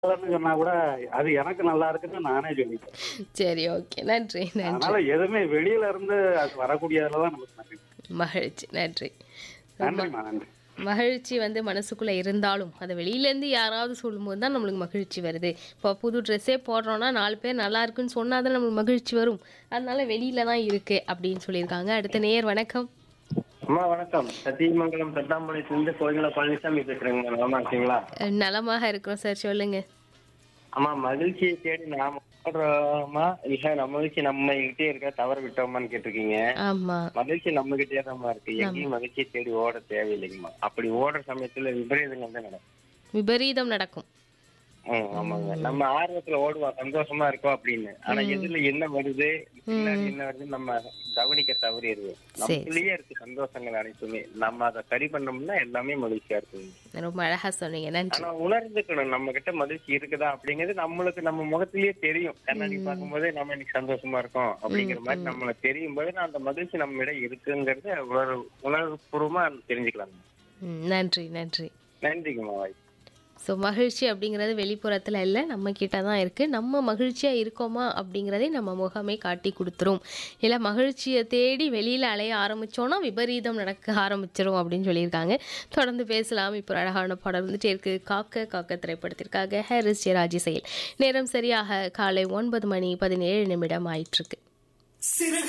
இல்லைன்னு சொன்னா கூட அது எனக்கு நல்லா இருக்குன்னு நானே சொல்லிட்டேன் சரி ஓகே நன்றி நன்றி அதனால எதுவுமே வெளியில இருந்து அது வரக்கூடியதுல தான் நமக்கு நன்றி மகிழ்ச்சி நன்றி நன்றிம்மா நன்றி மகிழ்ச்சி வந்து மனசுக்குள்ளே இருந்தாலும் அதை வெளியிலேருந்து யாராவது சொல்லும்போது தான் நம்மளுக்கு மகிழ்ச்சி வருது இப்போ புது ட்ரெஸ்ஸே போடுறோன்னா நாலு பேர் நல்லா இருக்குன்னு சொன்னால் தான் நம்மளுக்கு மகிழ்ச்சி வரும் அதனால வெளியில தான் இருக்கு அப்படின்னு சொல்லியிருக்காங்க அடுத்த நேயர் வணக்கம் அம்மா வணக்கம் சத்தியமங்கலம் தட்டாம்பாளையத்திலிருந்து கோயில பழனிசாமி பேசுறேங்க நலமா இருக்கீங்களா அஹ் நலமாக இருக்கிறோம் சார் சொல்லுங்க அம்மா மகிழ்ச்சியை தேடி நாம ஓடுறோமா இல்ல நம்ம மகிழ்ச்சி நம்ம கிட்டே இருக்க தவற விட்டோமான்னு கேட்டிருக்கீங்க ஆமா மகிழ்ச்சி நம்ம கிட்டே தான் இருக்கு எங்கேயும் மகிழ்ச்சியை தேடி ஓட தேவையில்லைங்கம்மா அப்படி ஓடுற சமயத்துல விபரீதங்கள் தான் நடக்கும் விபரீதம் நடக்கும் ம், ஆமாங்க நம்ம ஆர்வத்துல ஓடுவோம் சந்தோஷமா இருக்கோம் அப்படின்னு ஆனா எதுல என்ன வருது பின்னாடி என்ன வருது நம்ம கவனிக்க தவறிடுது நமக்குள்ளேயே இருக்கு சந்தோஷங்கள் அனைத்துமே நம்ம அதை சரி பண்ணோம்னா எல்லாமே மகிழ்ச்சியா இருக்குங்க ரொம்ப அழகா சொன்னீங்க நன்றி ஆனா உணர்ந்துக்கணும் நம்ம கிட்ட மகிழ்ச்சி இருக்குதா அப்படிங்கிறது நம்மளுக்கு நம்ம முகத்திலேயே தெரியும் கண்ணாடி பார்க்கும்போதே நம்ம இன்னைக்கு சந்தோஷமா இருக்கோம் அப்படிங்கிற மாதிரி நம்மளுக்கு தெரியும் போது அந்த மகிழ்ச்சி நம்ம இடம் இருக்குங்கிறத உணர்வு உணர்வுபூர்வமா தெரிஞ்சுக்கலாம் ம், நன்றி நன்றி நன்றிங்கம்மா வாய் ஸோ மகிழ்ச்சி அப்படிங்கிறது வெளிப்புறத்தில் இல்லை நம்ம கிட்ட தான் இருக்குது நம்ம மகிழ்ச்சியாக இருக்கோமா அப்படிங்கிறதே நம்ம முகமே காட்டி கொடுத்துரும் இல்லை மகிழ்ச்சியை தேடி வெளியில் அலைய ஆரம்பித்தோன்னா விபரீதம் நடக்க ஆரம்பிச்சிரும் அப்படின்னு சொல்லியிருக்காங்க தொடர்ந்து பேசலாம் இப்போ ஒரு அழகான படம் வந்துட்டே இருக்கு காக்க காக்க திரைப்படத்திற்காக ஹாரிஸ் ஜெயராஜ் செயல் நேரம் சரியாக காலை ஒன்பது மணி பதினேழு நிமிடம் ஆயிட்டிருக்கு சிறகு